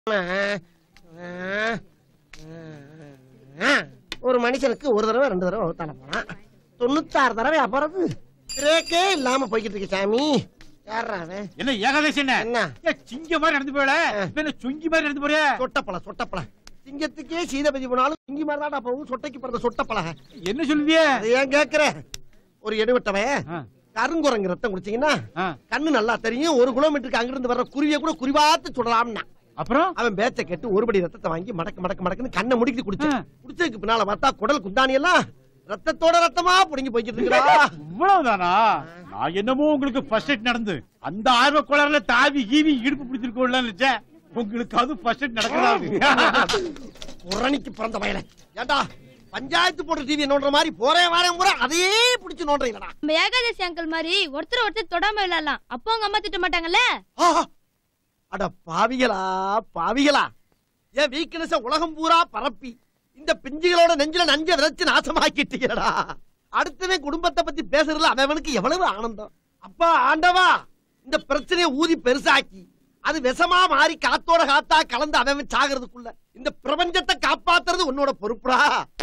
ஒரு மனுஷனுக்கு ஒரு தடவை ரெண்டு தடவை தானே போனான் தொண்ணூத்தாறு தடவை அப்புறது பிரேக்கே இல்லாம போய்கிட்டு இருக்கு சாமி யாரா அவன் என்ன ஏகாதசி என்ன என்ன ஏ, சிங்க மாதிரி நடந்து போயல இப்ப என்ன சுங்கி மாதிரி நடந்து போறியா சொட்டப்பழ சொட்டப்பழ சிங்கத்துக்கே சீதபதி போனாலும் சிங்கி மாதிரி தான்டா போகும் சொட்டைக்கு பிறந்த சொட்டப்பழ என்ன சொல்லுவிய அதை ஏன் கேக்குற ஒரு எடுவட்டவன் கருங்குரங்கு ரத்தம் குடிச்சீங்கன்னா கண்ணு நல்லா தெரியும் ஒரு கிலோமீட்டருக்கு அங்கிருந்து வர்ற குருவிய கூட குறிவாத்து சுடலாம்னா அப்புறம் அவன் பேச்ச கேட்டு ஒரு படி ரத்தத்தை வாங்கி மடக்கு மடக்கு மடக்குன்னு கண்ணை முடிக்கிட்டு குடிச்சான் குடிச்சதுக்கு பின்னால பார்த்தா குடல் குந்தாணி எல்லாம் ரத்தத்தோட ரத்தமா புடுங்கி போய்கிட்டு இருக்கா இவ்வளவுதானா நான் என்னமோ உங்களுக்கு ஃபர்ஸ்ட் எய்ட் நடந்து அந்த ஆர்வ கோளாறுல தாவி கீவி இடுப்பு பிடிச்சிருக்கோம்ல நினைச்சேன் உங்களுக்கு அது ஃபர்ஸ்ட் எய்ட் நடக்கிறாரு புரணிக்கு பிறந்த வயல ஏண்டா பஞ்சாயத்து போட்ட டிவி நோண்டுற மாதிரி போறேன் வரேன் பூரா அதையே பிடிச்சு நோண்டுறீங்களா நம்ம ஏகாதசி அங்கிள் மாதிரி ஒருத்தர் ஒருத்தர் தொடாம விளையாடலாம் அப்போ உங்க அம்மா திட்ட மாட்டாங்கல்ல அட பாவிகளா பாவிகளா என் வீக்னஸ உலகம் பூரா பரப்பி இந்த பிஞ்சுகளோட நெஞ்சில நஞ்ச விதைச்சு நாசமாக்கிட்டீங்கடா அடுத்தவன் குடும்பத்தை பத்தி பேசுறதுல அவனுக்கு எவ்வளவு ஆனந்தம் அப்பா ஆண்டவா இந்த பிரச்சனையை ஊதி பெருசாக்கி அது விஷமா மாறி காத்தோட காத்தா கலந்து அவன் சாகிறதுக்குள்ள இந்த பிரபஞ்சத்தை காப்பாத்துறது உன்னோட பொறுப்புடா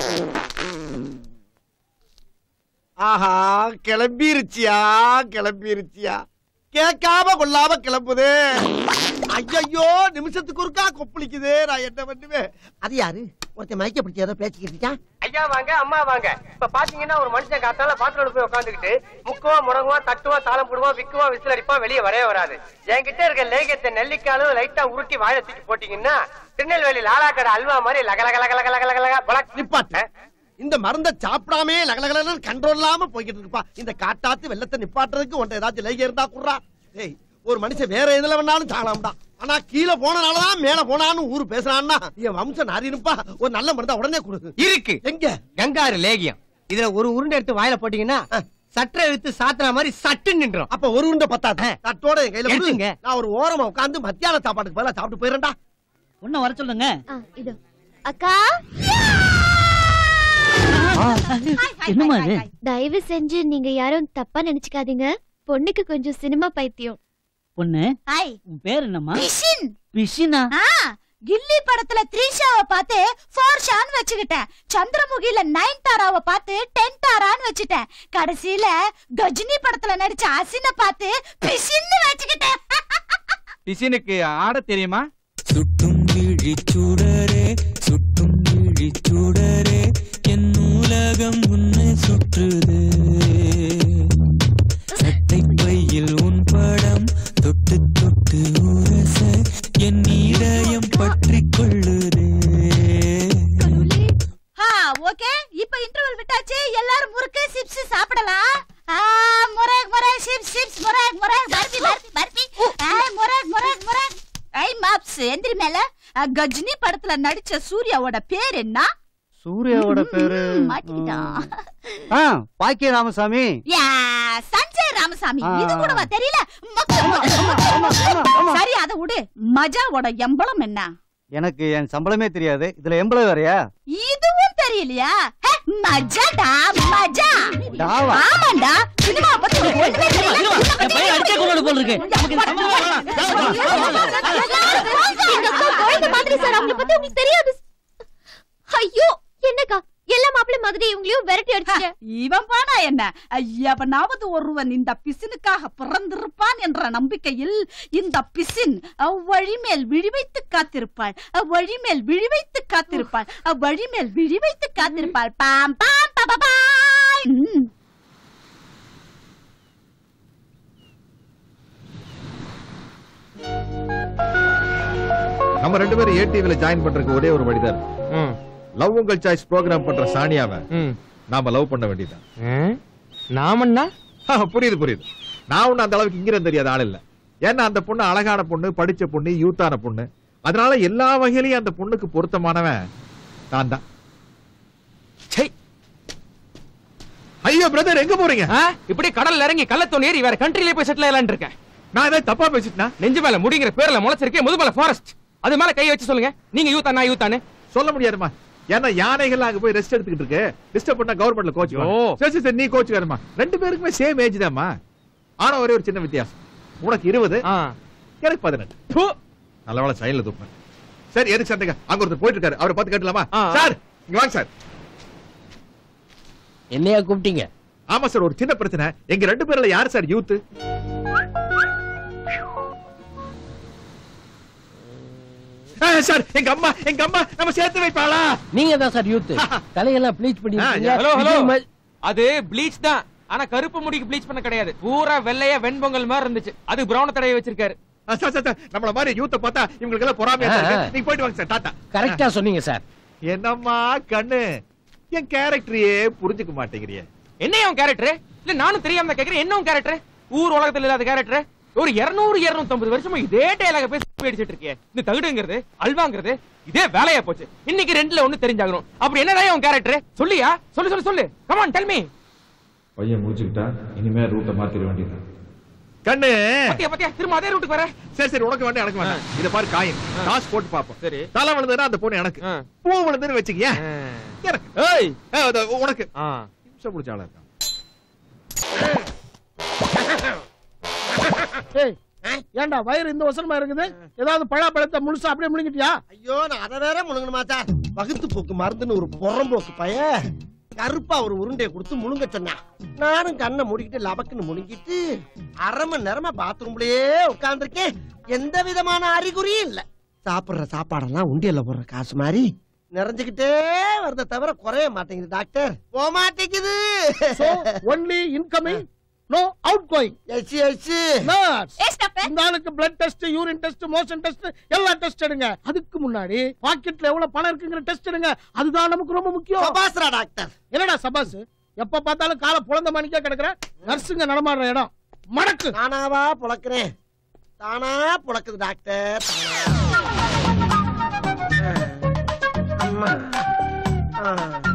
ஆஹா கிளம்பிருச்சியா கிளம்பிருச்சியா கேட்காம கொள்ளாம கிளம்புது ஐயோ நிமிஷத்துக்கு ஒருக்கா கொப்பளிக்குது நான் என்ன பண்ணுவேன் அது யாரு ஒருத்தன் மயக்க பிடிச்ச ஏதோ பேச்சுக்கிட்டு இருக்கான் ஐயா வாங்க அம்மா வாங்க இப்ப பாத்தீங்கன்னா ஒரு மனுஷன் காத்தால பாத்திரம் போய் உட்காந்துக்கிட்டு முக்குவா முடங்குவா தட்டுவா தாளம் போடுவா விக்குவா விசில் அடிப்பா வெளியே வரவே வராது என்கிட்ட இருக்க லேகத்தை நெல்லிக்காலும் லைட்டா உருட்டி வாழை தூக்கி போட்டீங்கன்னா திருநெல்வேலி லாலாக்கடை அல்வா மாதிரி லகலக லகலக லகலக லக பலக் நிப்பாட்ட இந்த மருந்த சாப்பிடாமே லகலகலன்னு கண்ட்ரோல் இல்லாம போய்கிட்டு இருப்பா இந்த காட்டாத்து வெள்ளத்தை நிப்பாட்டுறதுக்கு உன்ட்ட ஏதாச்சும் லேக இருந்தா குடுறா ஏய் ஒரு மனுஷன் வேற எதுல வேணாலும் சாகலாம்டா ஆனா கீழே போனனாலதான் மேல போனான்னு ஊரு பேசுறான்னா என் வம்சம் நாரினுப்பா ஒரு நல்ல மருந்தா உடனே கொடு இருக்கு எங்க கங்காரு லேகியம் இதுல ஒரு உருண்டை எடுத்து வாயில போட்டீங்கன்னா சற்ற எடுத்து சாத்துற மாதிரி சட்டு நின்றோம் அப்ப ஒரு உருண்டை பத்தாது தட்டோட என் கையில கொடு. எடுத்துங்க. நான் ஒரு ஓரமா உட்கார்ந்து மத்தியான சாப்பாட்டுக்கு பதிலா சாப்பிட்டு போயிடுறேன்டா ஒன்னும் வர சொல்லுங்க இது அக்கா என்னம்மா இது தயவு செஞ்சு நீங்க யாரும் தப்பா நினைச்சுக்காதீங்க பொண்ணுக்கு கொஞ்சம் சினிமா பைத்தியம் பொண்ணு ஹாய் உன் பேர் என்னம்மா பிஷின் பிஷினா ஆ கில்லி படத்துல த்ரிஷாவை பார்த்து ஃபோர் ஷான் வச்சுக்கிட்டேன் சந்திரமுகில நைன் தாராவை பார்த்து டென் தாரான்னு வச்சுட்டேன் கடைசியில கஜினி படத்துல நடிச்ச அசின பார்த்து பிஷின்னு வச்சுக்கிட்டேன் பிசினுக்கு ஆட தெரியுமா சுட்டும் விழி சுடரே சுட்டும் விழி சுடரே என் நூலகம் உன்னை சுற்றுது சட்டை பையில் உன் படம் தொட்டு தொட்டு உரச என் இதயம் பற்றி கொள்ளுதே ஆ ஓகே இப்போ இன்டர்வல் விட்டாச்சு எல்லாரும் முறுக்கு சிப்ஸ் சாப்பிடலாம் ஆ முரக் முரக் சிப்ஸ் சிப்ஸ் முரக் முரக் பர்பி பர்பி பர்பி ஆ முரக் முரக் முரக் ஐ மாப்ஸ் எந்திரி மேல ஆ, கஜினி படத்துல நடிச்ச சூர்யாவோட பேர் என்ன சூர்யாவோட பேரு மாட்டிக்கிட்டான் ஆ பாக்கிய ராமசாமி யா சஞ்சய் ராமசாமி ஆ. இது கூடவா தெரியல மக்கு, மக்கு, மக்கு, மக்கு. சரி அதை விடு மஜாவோட எம்பளம் என்ன எனக்கு என் சம்பளமே தெரியாது இதுல எம்பளம் வேறயா இதுவும் தெரியலையா ஹே, மஜாடா மஜா டாவா? ஆமாண்டா சினிமா பத்தி உனக்கு ஒண்ணுமே தெரியல. என் பையன் அடிச்சே கொண்டு போல இருக்கு எங்க அக்கா குழந்தை மாதிரி சார் அவங்கள பத்தி உங்களுக்கு தெரியாது ஐயோ என்னக்கா எல்லா மாப்பிள்ளை மாதிரி இவங்களையும் விரட்டி அடிச்சிட்டேன் இவன் பானா என்ன எவனாவது ஒருவன் இந்த பிசினுக்காக பிறந்திருப்பான் என்ற நம்பிக்கையில் இந்த பிசின் வழிமேல் விழிவைத்து காத்திருப்பாள் வழிமேல் விழிவைத்து காத்திருப்பாள் வழிமேல் விழிவைத்து காத்திருப்பாள் பாம் பாம் பா, பா, பாய். ம். நம்ம ரெண்டு பேரும் ஏடிவில ஜாயின் பண்றதுக்கு ஒரே ஒரு வழிதான் லவ் உங்கள் சாய்ஸ் ப்ரோக்ராம் பண்ற சானியாவை நாம லவ் பண்ண வேண்டியதுதான் நாமன்னா புரியுது புரியுது நான் ஒண்ணு அந்த அளவுக்கு இங்கிரம் தெரியாத ஆள் இல்ல ஏன்னா அந்த பொண்ணு அழகான பொண்ணு படிச்ச பொண்ணு யூத்தான பொண்ணு அதனால எல்லா வகையிலயும் அந்த பொண்ணுக்கு பொருத்தமானவன் நான் தான் ஐயோ பிரதர் எங்க போறீங்க இப்படி கடல்ல இறங்கி கள்ளத்தோணி ஏறி வேற கண்ட்ரிலே போய் செட்டில் ஆகலான்னு இருக்கேன் நான் ஏதாவது தப்பா பேசிட்டா நெஞ்சு மேல முடிங்கிற பேர்ல முளைச்சிருக்கே முதுமலை ஃபாரஸ்ட் அது மேல கை வச்சு சொல்லுங்க நீங்க யூத்தா நான் யூத்தானு சொல்ல முடியாதுமா ஏன்னா யானைகள் அங்க போய் ரெஸ்ட் எடுத்துக்கிட்டு இருக்கு டிஸ்டர்ப் பண்ணா கவர்மெண்ட்ல கோச் ஓ. சரி சரி, சரி நீ கோச் வேணுமா ரெண்டு பேருக்குமே சேம் ஏஜ் தான்மா ஆனா ஒரே ஒரு சின்ன வித்தியாசம் உனக்கு இருபது எனக்கு பதினெட்டு நல்ல வேலை சைடுல தூப்பேன் சரி எதுக்கு சண்டைங்க அங்க ஒருத்தர் போயிட்டு இருக்காரு அவரை பார்த்து கேட்டலாமா சார் இங்க வாங்க சார் என்னையா கூப்பிட்டீங்க ஆமா சார் ஒரு சின்ன பிரச்சனை எங்க ரெண்டு பேர்ல யார் சார் யூத் சார் எங்க அம்மா எங்க அம்மா நம்ம சேர்த்து வைப்பாளா நீங்க தான் சார் யூத் தலையெல்லாம் ப்ளீச் பண்ணி ஹலோ ஹலோ அது ப்ளீச் தான் ஆனா கருப்பு முடிக்கு ப்ளீச் பண்ண கிடையாது பூரா வெள்ளையா வெண்பொங்கல் மாதிரி இருந்துச்சு அது பிரவுன தடவை வச்சிருக்காரு சார் சார் சார் நம்மள மாதிரி யூத்த பார்த்தா இவங்களுக்கு எல்லாம் பொறாமையா தான் இருக்கு. நீங்க போயிட்டு வாங்க சார் டாட்டா கரெக்டா சொன்னீங்க சார் என்னம்மா கண்ணு என் கேரக்டரையே புரிஞ்சுக்க மாட்டேங்கிறியே என்ன உன் கேரக்டர் இல்ல நானும் தெரியாம தான் கேக்குறேன் என்ன உன் கேரக்டர் ஊர் உலகத்துல இல்லாத கேரக்டர் ஒரு 200 250 வருஷமா இதே டயலாக பேசி அடிச்சிட்டு இருக்கியே இந்த தகுடுங்கிறது அல்வாங்கிறது இதே வேலையா போச்சு இன்னைக்கு ரெண்டுல ஒண்ணு தெரிஞ்சாகணும் அப்படி என்னடா உன் கேரக்டர் சொல்லியா சொல்லு சொல்லு சொல்லு கமான் டெல் மீ பையன் முடிச்சுக்கிட்டா இனிமே ரூட்டை மாத்திர வேண்டியது கண்ணு பத்தியா பத்தியா திரும்ப அதே ரூட்டுக்கு வர சரி சரி உனக்கு வேண்டாம் எனக்கு வேண்டாம் இத பாரு காயின் காசு போட்டு பாப்போம் சரி தலை விழுந்ததுன்னா அந்த பொண்ணு எனக்கு பூ விழுந்துன்னு வச்சுக்கிய எனக்கு ஏய் ஆ, அது உனக்கு நிமிஷம் முடிச்ச ஆளா இருக்கான் ஏய் ஏன்டா வயிறு இந்த வசனமா இருக்குது ஏதாவது பழாப்பழத்தை முழுசா அப்படியே முழுங்கிட்டியா ஐயோ நான் அதை வேற முழுங்கணுமா சார் வகுத்து போக்கு மருந்துன்னு ஒரு புறம்போக்கு பையன் கருப்பா ஒரு உருண்டையை கொடுத்து முழுங்க சொன்னான் நானும் கண்ணை மூடிக்கிட்டு லபக்குன்னு முழுங்கிட்டு அரை மணி நேரமா பாத்ரூம்லயே உட்கார்ந்திருக்கேன் எந்த விதமான அறிகுறியும் இல்ல சாப்பிடுற சாப்பாடெல்லாம் உண்டியல்ல போடுற காசு மாதிரி நிறைஞ்சுக்கிட்டே வருத தவிர குறைய மாட்டேங்குது டாக்டர் போக மாட்டேங்குது only incoming no outgoing yes yes இந்த ஆளுக்கு blood test urine test motion test எல்லா டெஸ்ட் எடுங்க அதுக்கு முன்னாடி பாக்கெட்ல எவ்வளவு பணம் இருக்குங்கிற டெஸ்ட் எடுங்க அதுதான் நமக்கு ரொம்ப முக்கியம் சபாஸ்ரா டாக்டர் என்னடா சபாஸ் எப்ப பார்த்தாலும் காலை புலந்த மணிக்கே கிடக்குற நர்ஸுங்க நடமாடுற இடம் மடக்கு நானாவா புழக்கிறேன் தானா புழக்குது டாக்டர் அம்மா ஆ.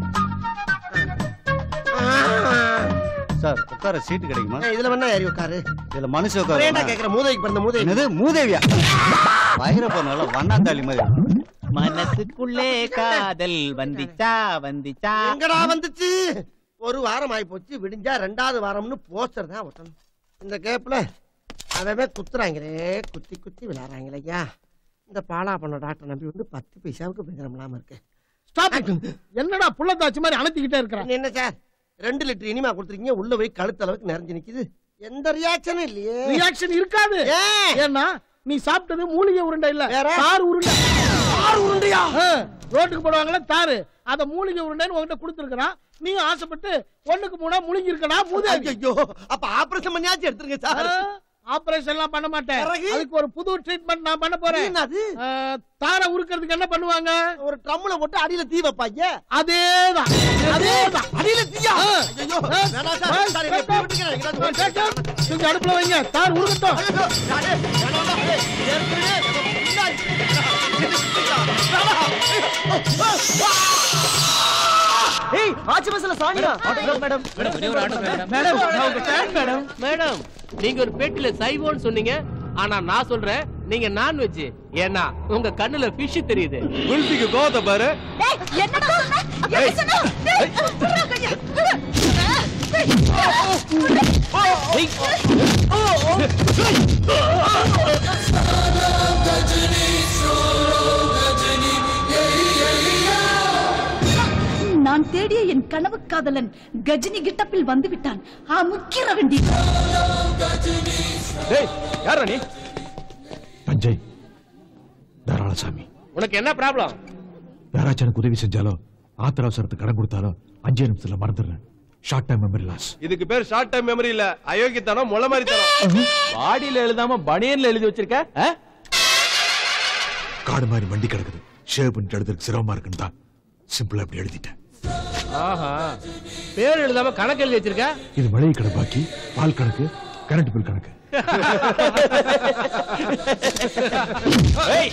சார் உட்கார சீட்டு கிடைக்குமா ஏய், இதுல வேணா ஏறி உட்காரு இதுல மனுஷ ஏன்டா உட்கார கேக்குற மூதைக்கு பிறந்த மூதை என்னது மூதேவியா வயிற போனால வண்ணாந்தாளி மாதிரி மனசுக்குள்ளே காதல் வந்திச்சா வந்திச்சா எங்கடா வந்துச்சு ஒரு வாரம் ஆகி போச்சு விடிஞ்சா ரெண்டாவது வாரம்னு போஸ்டர் தான் ஒட்டணும் இந்த கேப்ல அவன் குத்துறாங்களே குத்தி குத்தி விளையாடுறாங்களே ஐயா இந்த பாலா பண்ண டாக்டர் நம்பி வந்து பத்து பைசாவுக்கு பெஞ்சரமில்லாம இருக்கு ஸ்டாப் என்னடா புள்ளத்தாச்சு மாதிரி அணைத்திக்கிட்டே இருக்கிற என்ன சார் ரெண்டு லிட்டர் இனிமா கொடுத்துருக்கீங்க உள்ள போய் கழுத்து அளவுக்கு நிறைஞ்சு நிக்குது எந்த ரியாக்ஷனும் இல்லையே ரியாக்ஷன் இருக்காது ஏன்? ஏன்னா நீ சாப்பிட்டது மூலிகை உருண்டை இல்ல வேற? தார் உருண்டை தார் உருண்டையா? ஆ, ரோட்டுக்கு போடுவாங்கல்ல தாரு அத மூலிகை உருண்டைன்னு உன்கிட்ட கொடுத்துருக்கான் நீயும் ஆசைப்பட்டு ஒண்ணுக்கு மூணா முழுங்கி இருக்கடா மூதேவி ஐயோ அப்ப ஆபரேஷன் பண்ணியாச்சும் எடுத்துருங்க சார் ஆபரேஷன் எல்லாம் பண்ண மாட்டேன் பிறகு? அதுக்கு ஒரு புது ட்ரீட்மெண்ட் நான் பண்ண போறேன் என்னது? ஆ, தாரை உருக்கிறதுக்கு என்ன பண்ணுவாங்க ஒரு ட்ரம்ல போட்டு அடியில தீ வைப்பாங்க அதேதான் அதேதான் அடியில தீயா ஆ. ஐயோ ஆ. வேணாம் சார் ஆ, சார் என்னை stop. விட்டுக்கிறேன். எங்கேயாவது ஆ, ஓடி stop, stop. தூக்கி அடுப்புல வைங்க தார் உருகட்டும் ஐயோ, யாரே? வேணாம்டா. ஏய், ஏற்கனவே நம்ம முன்னாடி- ஏய் ஆச்சி பஸ்ல Saniya madam madam madam madam நீங்க ஒரு பெட்டில சைவோன்னு சொன்னீங்க ஆனா நான் சொல்றேன் நீங்க நான்வெஜ் ஏன்னா உங்க கண்ணுல ஃபிஷ் தெரியுது குல்பிக்கு கோத பாரு என்னடா சொன்ன என்ன சொன்ன டேய், விட்றா கைய. நான் தேடிய என் கனவு காதலன் கஜினி கிட்டப்பில் வந்து விட்டான் ஆ முக்கிர வேண்டி டேய் யாரா நீ தஞ்சை தாராளசாமி உனக்கு என்ன ப்ராப்ளம் யாராச்சும் எனக்கு உதவி செஞ்சாலோ ஆத்திர அவசரத்துக்கு கடன் கொடுத்தாலோ அஞ்சே நிமிஷத்துல மறந்துடுறேன் ஷார்ட் டைம் மெமரி லாஸ் இதுக்கு பேர் ஷார்ட் டைம் மெமரி இல்ல அயோக்கியத்தனம் முளை மாதிரி தரம் பாடியில எழுதாம பனியன்ல எழுதி வச்சிருக்க ஆ? காடு மாதிரி வண்டி கிடக்குது ஷேவ் பண்ணிட்டு எழுதுறதுக்கு சிரமமா இருக்குன்னு தான் சிம்பிளா இப்படி எழுதிட்டேன் ஆஹா பேர் எழுதாம கணக்கு எழுதி வச்சிருக்க இது மளிகை கடை பாக்கி பால் கணக்கு கரண்ட் பில் கணக்கு ஏய்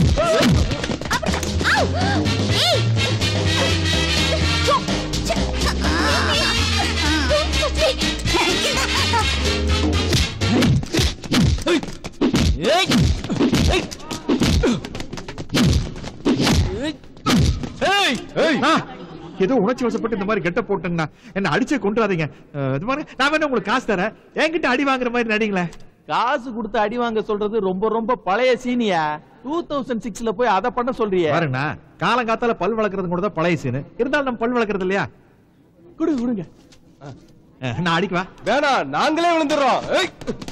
ஏய், ஆ, ஏதோ உணர்ச்சி வசப்பட்டு இந்த மாதிரி கெட்ட போட்டுங்கண்ணா என்ன அடிச்சே கொண்டுறாதீங்க அஹ், இது மாதிரி நான் வேணா உங்களுக்கு காசு தரேன் என்கிட்ட அடி வாங்குற மாதிரி நடிங்களேன் காசு கொடுத்து அடி வாங்க சொல்றது ரொம்ப ரொம்ப பழைய சீனியா டூ தௌசண்ட் சிக்ஸ்ல போய் அதை பண்ண சொல்றியே பாருங்கண்ணா காலங்காத்தால பல் வளர்க்கறது கூட தான் பழைய சீனு இருந்தாலும் நம்ம பல் வளர்க்கறது இல்லையா குடு குடுங்க அஹ், நான் அடிக்கவா வேணாம் நாங்களே விழுந்துடுறோம் ஏய்.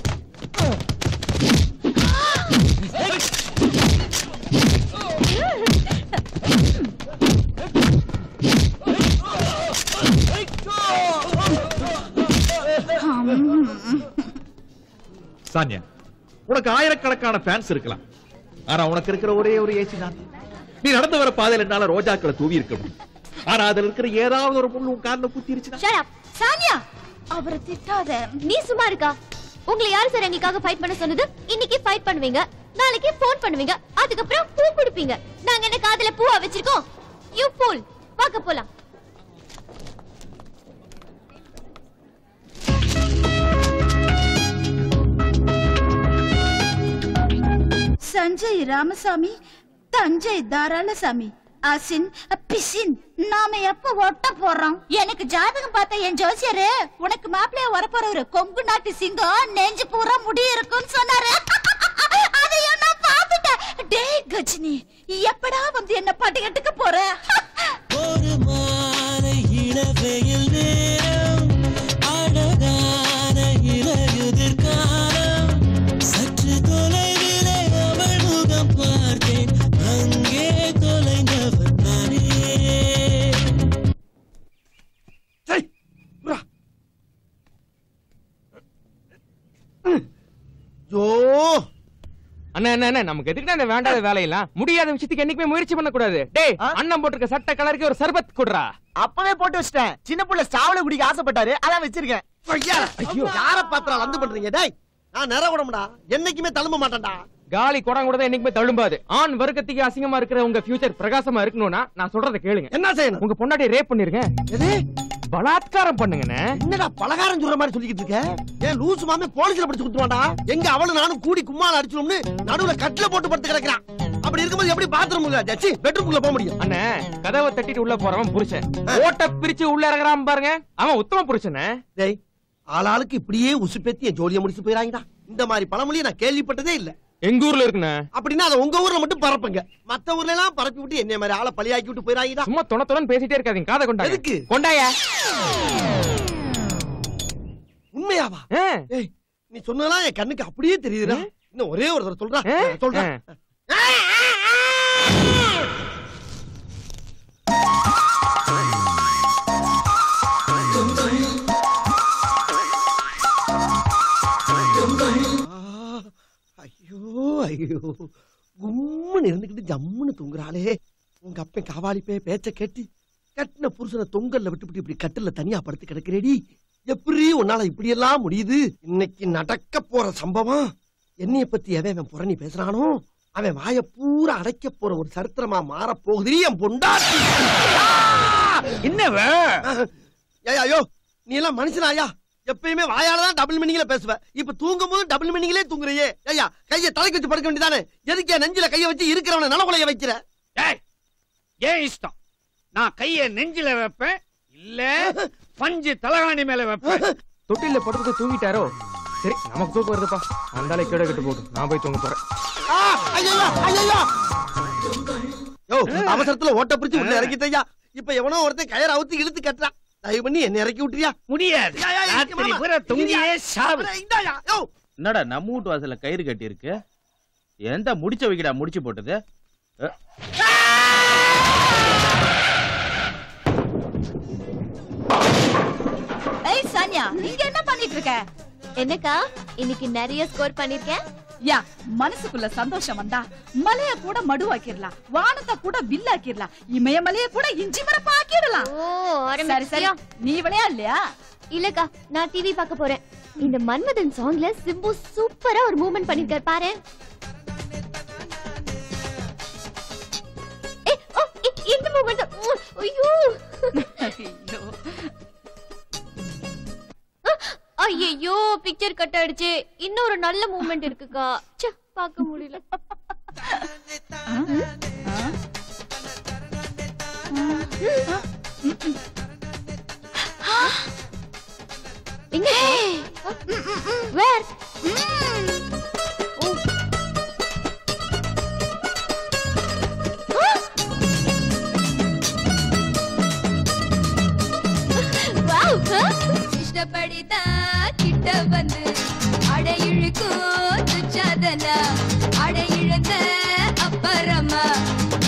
சானியா உனக்கு ஆயிரக்கணக்கான ஃபேன்ஸ் இருக்கலாம் ஆனா உனக்கு இருக்கிற ஒரே ஒரு ஏசி தான் நீ நடந்து வர பாதையில என்னால ரோஜாக்களை தூவி இருக்க முடியும் ஆனா அதுல இருக்கிற ஏதாவது ஒரு முள் உன் கார்ல குத்திருச்சுன்னா Shut up. சானியா அவரை திட்டாத நீ சும்மா இருக்கா உங்களை யாரு சார் எங்களுக்காக ஃபைட் பண்ண சொன்னது இன்னைக்கு ஃபைட் பண்ணுவீங்க நாளைக்கு ஃபோன் பண்ணுவீங்க அதுக்கப்புறம் பூ கொடுப்பீங்க நாங்க என்ன காதுல பூவா வச்சிருக்கோம் யூ ஃபூல் வாக்க போலாம் சஞ்சய் ராமசாமி தஞ்சை தாராளசாமி அசின் பிசின் நாம எப்ப ஒட்ட போறோம் எனக்கு ஜாதகம் பார்த்த என் ஜோசியரு உனக்கு மாப்பிள்ளைய வரப்போறவரு கொங்கு நாட்டு சிங்கம் நெஞ்சு பூரா முடி இருக்குன்னு சொன்னாரு அதையும் நான் பார்த்துட்டேன் டேய் கஜினி எப்படா வந்து என்ன பாட்டுக்கிட்டுக்க போற ஒரு மாலை இளவெயில் நேரம் அழகான இலையுதிர் காலம் சற்று தொலைவிலே அவள் முகம் பார்த்தேன் அங்கே தொலைந்தவர் நானே ஜோ அண்ணா என்ன என்ன நமக்கு எதுக்கு இந்த வேண்டாத வேலையெல்லாம் முடியாத விஷயத்துக்கு என்னைக்குமே முயற்சி பண்ண கூடாது டேய் அண்ணன் போட்டிருக்க சட்ட கலருக்கு ஒரு சர்பத் குடுறா அப்பவே போட்டு வச்சிட்டேன் சின்ன புள்ள சாவல குடிக்க ஆசைப்பட்டாரு அதான் வச்சிருக்கேன் ஐயோ யார பாத்திரம் லந்து பண்றீங்க டேய் நான் நிற விடமுடா என்னைக்குமே தழும்ப மாட்டேன்டா காலி குடம் கூட தான் என்னைக்குமே தழும்பாது ஆண் வர்க்கத்துக்கு அசிங்கமா இருக்கிற உங்க ஃபியூச்சர் பிரகாசமா இருக்கணும்னா நான் சொல்றத கேளுங்க என்ன செய்யணும் உங்க பொண்டாட்டி ரேப் பண்ணிருங்க எது பலாத்காரம் பண்ணுங்கண்ணே என்னடா பலகாரம் சொல்ற மாதிரி சொல்லிக்கிட்டு இருக்க ஏன் லூசு மாமே போலீஸ்ல பிடிச்சு கொடுத்துருவாண்டா எங்க அவளும் நானும் கூடி கும்மால அடிச்சிடும்னு நடுவுல கட்டில போட்டு படுத்து கிடக்குறான் அப்படி இருக்கும்போது எப்படி பாத்ரூம் ஜச்சி பெட்ரூம்குள்ள போக முடியும் அண்ணே கதவை தட்டிட்டு உள்ள போறவன் புருஷன் ஓட்ட பிரிச்சு உள்ள இறங்குறான் பாருங்க அவன் உத்தம புருஷனே டேய் ஆளாளுக்கு இப்படியே உசுப்பேத்தி என் ஜோலியை முடிச்சு போயிறாங்கடா இந்த மாதிரி பழமொழியை நான் கேள்விப்பட்டதே இல்ல எங்க ஊர்ல இருக்குண்ணே அப்படின்னா அதை உங்க ஊர்ல மட்டும் பரப்புங்க மத்த ஊர்ல எல்லாம் பரப்பி விட்டு என்ன மாதிரி ஆளை பழியாக்கி விட்டு போயிறாங்கடா சும்மா தொண தொணன்னு பேசிட்டே இருக்காதீங்க காதை கொண்டா எதுக்கு? கொண்டாயா உண்மையாவா ஏய் நீ சொன்னதெல்லாம் என் கண்ணுக்கு அப்படியே தெரியுதுடா இன்னும் ஒரே ஒரு தடவை சொல்றா சொல்றேன் ஐயோ ஐயோ கும்முன்னு இருந்துகிட்டு ஜம்முன்னு தூங்குறாளே உங்க அப்பன் காவாலிப்பே பேச்ச கேட்டு கட்டின புருஷனை தொங்கல்ல விட்டுவிட்டு இப்படி கட்டில தனியா படுத்து கிடக்குறேடி எப்படி உன்னால இப்படி எல்லாம் முடியுது இன்னைக்கு நடக்க போற சம்பவம் என்னைய பத்தி எவன் அவன் புரணி பேசுறானோ அவன் வாய பூரா அடைக்க போற ஒரு சரித்திரமா மாற போகுது என் பொண்டாட்டி என்னவ ஏய் ஐயோ நீ எல்லாம் மனுஷனாயா எப்பயுமே வாயால தான் டபுள் மீனிங்ல பேசுவ இப்ப தூங்கும் போது டபுள் மீனிங்லயே தூங்குறியே ஐயா கைய தலைக்கு வச்சு படுக்க வேண்டியதானே எதுக்கு என் நெஞ்சில கைய வச்சு இருக்கிறவன நலகுலைய வைக்கிற ஏன் இஷ்டம் நான் கைய நெஞ்சில வைப்பேன் இல்ல பஞ்சு தலகாணி மேல வைப்பேன் தொட்டில படுத்து தூங்கிட்டாரோ சரி நமக்கு தூக்கம் வருதுப்பா அந்தாலே கீழே கட்டு போட்டு நான் போய் தூங்க போறேன் ஆ, ஐயையோ, ஐயையோ. யோ, அவசரத்துல ஓட்ட பிடிச்சு உள்ள இறக்கிட்டயா இப்ப எவனோ ஒருத்தன் கயர் அவுத்து இழுத்து கட்டுறான் தயவு பண்ணி என்ன இறக்கி விட்டுறியா முடியாது யா, யா, யா, ராத்திரி மாமா. பூரா தொங்கியே சாவு அப்புறம் இந்தாயா, யோ. என்னடா நம்ம வீட்டு வாசல்ல கயிறு கட்டி இருக்கு எந்த முடிச்ச வைக்கடா முடிச்சு போட்டது அஹ், ஏய் சானியா நீங்க என்ன பண்ணிட்டு இருக்க என்னக்கா இன்னைக்கு நிறைய ஸ்கோர் பண்ணிருக்கேன் யா மனசுக்குள்ள சந்தோஷம் வந்தா மலைய கூட மடுவாக்கிடலாம் வானத்தை கூட வில்லாக்கிடலாம் இமயமலைய கூட இஞ்சி மரப்பா ஆக்கிடலாம் ஓ சரி சரி நீ விளையாடலையா இல்லக்கா நான் டிவி பார்க்க போறேன் இந்த மன்மதன் சாங்ல சிம்பு சூப்பரா ஒரு மூவ்மெண்ட் பண்ணிருக்காரு பாரு ஏய், ஓ, இ- இந்த மூவ்மெண்ட் ஐயோ ஐயோ பிக்சர் கட் ஆயிடுச்சு இன்னொரு நல்ல மூவ்மெண்ட் இருக்குக்கா ச்சே பார்க்க முடியல எங்க வேர்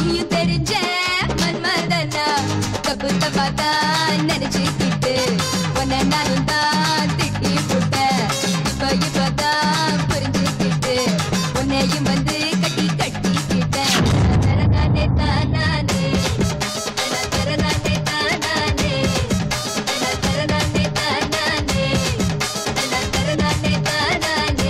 நீயும் தெரிஞ்ச மன்மதனா தப்பு தப்பாதான் நினைச்சுக்கிட்டு உன்னை நானும் தான் திட்டி போட்டேன் இப்ப இப்பதான் புரிஞ்சுக்கிட்டு உன்னையும் வந்து கட்டி கட்டிக்கிட்டேன் தரநானே தானானே தரநானே தானானே தரநானே தானானே தரநானே தானானே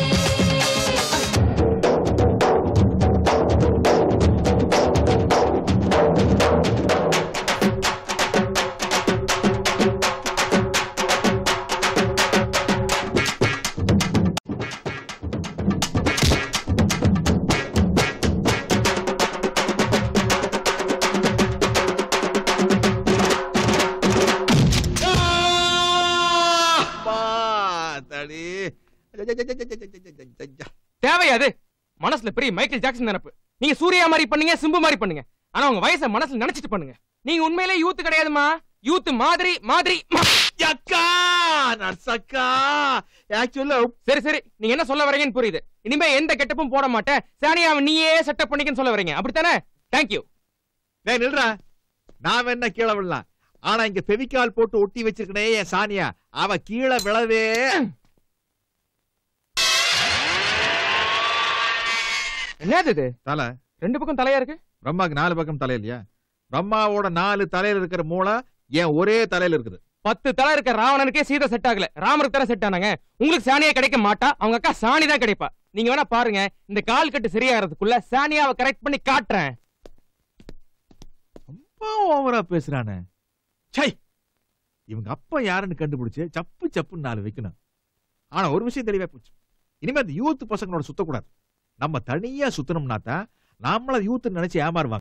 தடி தேவையாது மனசுல பெரிய மைக்கேல் ஜாக்சன் நினைப்பு நீங்க சூர்யா மாதிரி பண்ணீங்க சிம்பு மாதிரி பண்ணுங்க ஆனா உங்க வயசை மனசுல நினைச்சிட்டு பண்ணுங்க நீங்க உண்மையிலே யூத் கிடையாதுமா யூத் மாதிரி மாதிரி அக்கா நர்சக்கா ஆக்சுவலா சரி சரி நீங்க என்ன சொல்ல வரீங்கன்னு புரியுது இனிமே எந்த கெட்டப்பும் போட மாட்டேன் சானியாவை நீயே செட்டப் பண்ணிக்கன்னு சொல்ல வரீங்க அப்படித்தானே தேங்க்யூ டேய் நில்றா நான் வேணா கீழே விழலாம் ஆனா இங்க பெவிக்கால் போட்டு ஒட்டி வச்சிருக்கனே என் சானியா அவ கீழே விழவே என்னது இது தலை ரெண்டு பக்கம் தலையா இருக்கு பிரம்மாக்கு நாலு பக்கம் தலை இல்லையா பிரம்மாவோட நாலு தலையில இருக்கிற மூளை ஏன் ஒரே தலையில இருக்குது பத்து தலை இருக்க ராவணனுக்கே சீதை செட் ஆகல ராமருக்கு தானே செட் ஆனாங்க உங்களுக்கு சானியா கிடைக்க மாட்டா அவங்க அக்கா சாணி தான் கிடைப்பா நீங்க வேணா பாருங்க இந்த கால் கட்டு சரியாகிறதுக்குள்ள சானியாவை கரெக்ட் பண்ணி காட்டுறேன் அப்பா ஓவரா பேசுறானே சை இவங்க அப்பா யாருன்னு கண்டுபிடிச்சு சப்பு சப்புன்னு நாலு வைக்கணும் ஆனா ஒரு விஷயம் தெளிவா போச்சு இனிமே அந்த யூத் பசங்களோட சுத்தக்கூடாது நம்ம தனியா சுத்தணும்னா தான் நம்மள யூத் நினைச்சு ஏமாறுவாங்க